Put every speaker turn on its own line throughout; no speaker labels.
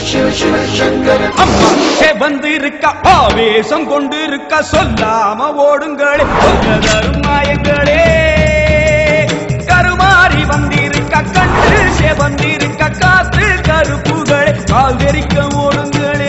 அம்மா ஏ வந்து இருக்கா ஆவேசம் கொண்டு இருக்கா சொல்லாம ஓடுங்களே கொஞ்ச தருமாயங்களே கருமாறி வந்திருக்க கண்டு சே வந்திருக்க காத்து கருப்புகளே கால் வெறிக்க ஓடுங்களே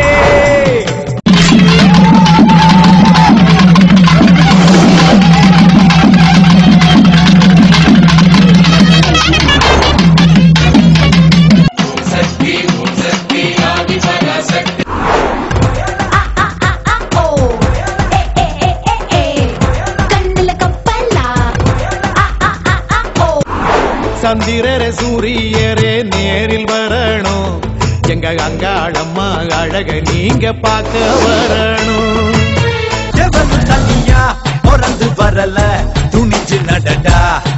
கண்ணுல கப்பலா
சந்திரரே சூரியரே நேரில் வரணும் எங்க அங்காளம்மா அழக நீங்க பார்க்க வரணும்
எவனு தனியா பிறந்து வரல துணிஞ்சு நடடா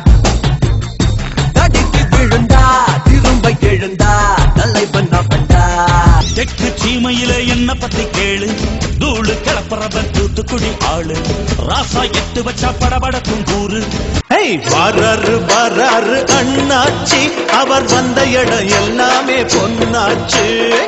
தடிக்கு விழுந்தா திரும்ப எழுந்தா தலைவன் அவன்டா
தெற்கு சீமையில என்ன பத்தி கேளு தூளு கிளப்புறவன் தூத்துக்குடி ஆளு ராசா எட்டு வச்சா படபடக்கும் கூறு
ஹேய், வராரு வராரு அண்ணாச்சி அவர் வந்த இடம் எல்லாமே பொன்னாச்சு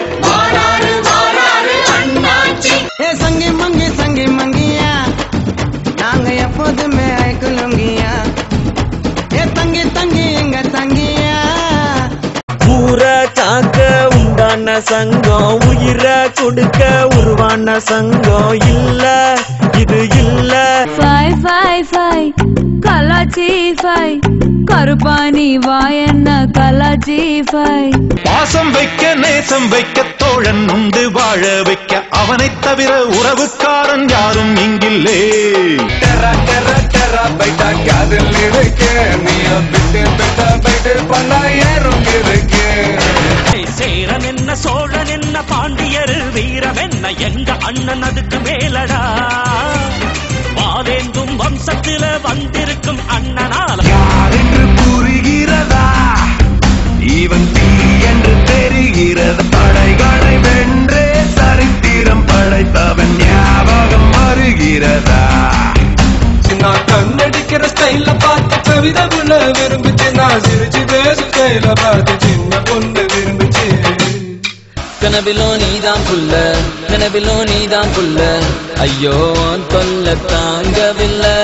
ஏ சங்கி மங்கி சங்கி மங்கியா நாங்க எப்போதுமே ஐக்குலுங்கியா ஏ தங்கி தங்கி எங்க தங்கியா
ஊரை காக்க உண்டான சங்கம் உயிரை கொடுக்க உருவான சங்கம் இல்ல இது இல்ல
ஃபை ஃபை ஃபை கலாச்சி ஃபை கருப்பாணி வாயண்ண கலாச்சி ஃபை
பாசம் வைக்க நேசம் வைக்க தோழன் உண்டு வாழ வைக்க அவனைத் தவிர உறவுக்காரன் யாரும் இங்கில்லே
டெரா டெரா டெரா பைட்டா காதல் இருக்கு நீ பிட்டு பிட்ட பைட்டு பண்ணா ஏறும் இருக்கு
சேரன் என்ன சோழன் என்ன பாண்டியர் வீரம் என்ன எங்க அண்ணன் அதுக்கு மேலடா வாதேந்தும் வம்சத்தில வந்திருக்கும் அண்ணனால
என்று புரிகிறதா இவன் தீ என்று தெரிகிறது படைகளை வென்றே சரித்திரம் படைத்தவன் ஞாபகம் வருகிறதா நான் கண்ணடிக்கிற ஸ்டைல பார்த்து கவிதை புள்ள விரும்பிச்சு நான் சிரிச்சு பேசும் ஸ்டைல பார்த்து சின்ன பொண்ணு விரும்பிச்சு
கனவிலோ நீதான் புள்ள கனவிலோ நீதான் புள்ள ஐயோ தொல்ல தாங்கவில்லை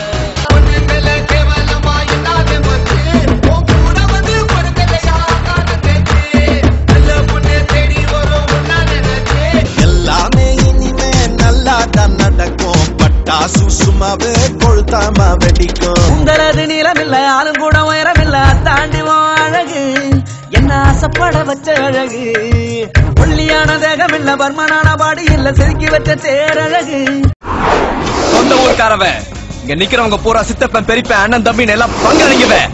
எல்லாமே இனிமே நல்லா தான் நடக்கும் பட்டாசு சும்மாவே கொளுத்தாம வெடிக்கும்
உங்களது நிலமில்ல ஆளும் கூட உயரமில்ல தாண்டிவோம் அழகு என்ன ஆசைப்பட வச்ச அழகு ஒல்லியான தேகமில்ல பர்மனான பாடி இல்ல செதுக்கி வச்ச தேரழகு
சொந்த ஊர்க்காரவன் இங்க நிக்கிறவங்க பூரா சித்தப்பன் பெரியப்பன் அண்ணன் தம்பி எல்லாம் பங்காளிங்கவன்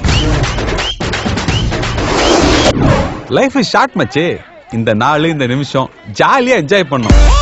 லைஃப் இஸ் ஷார்ட் மச்சி இந்த நாள் இந்த நிமிஷம் ஜாலியா என்ஜாய் பண்ணோம்